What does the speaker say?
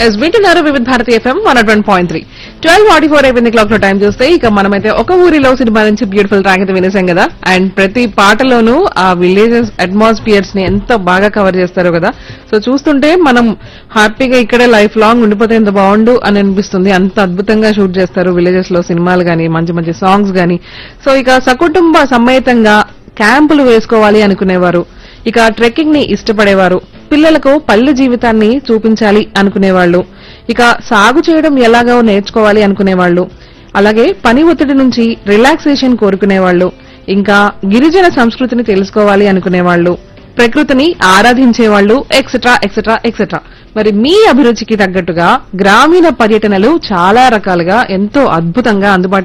yes వింటున్నారు Vividh Bharati FM one one point three twelve forty four అయిపోయింది clock లో time చూస్తే ఇక మనమైతే ఒక ఊరిలో సినిమా నుంచి బ్యూటిఫుల్ ట్రాక్ అయితే వినేసాం కదా అండ్ ప్రతి పాటలోనూ ఆ విలేజెస్ అట్మాస్ఫియర్స్ ని ఎంత బాగా కవర్ చేస్తారో కదా సో చూస్తుంటే మనం హ్యాపీగా ఇక్కడే లైఫ్ లాంగ్ ఉండిపోతే ఎంత బాగుండు అని అనిపిస్తుంది అంత అద్భుతంగా షూట్ చేస్తారు విలేజెస్ లో సినిమాలు గానీ మంచి మంచి సాంగ్స్ గానీ సో ఇక సకుటుంబ సమేతంగా క్యాంపులు వేసుకోవాలి అనుకునేవారు ఇక ట్రెక్కింగ్ ని ఇష్టపడేవారు పిల్లలకు పల్లె జీవితాన్ని చూపించాలి అనుకునేవాళ్ళు ఇక సాగు చేయడం ఎలాగో నేర్చుకోవాలి అనుకునేవాళ్ళు అలాగే పని ఒత్తిడి నుంచి రిలాక్సేషన్ కోరుకునేవాళ్ళు ఇంకా గిరిజన సంస్కృతిని తెలుసుకోవాలి అనుకునేవాళ్ళు ప్రకృతిని ఆరాధించేవాళ్ళు ఎక్సెట్రా ఎక్సెట్రా ఎక్సెట్రా మరి మీ అభిరుచికి తగ్గట్టుగా గ్రామీణ పర్యటనలు చాలా రకాలుగా ఎంతో అద్భుతంగా అందుబాటులో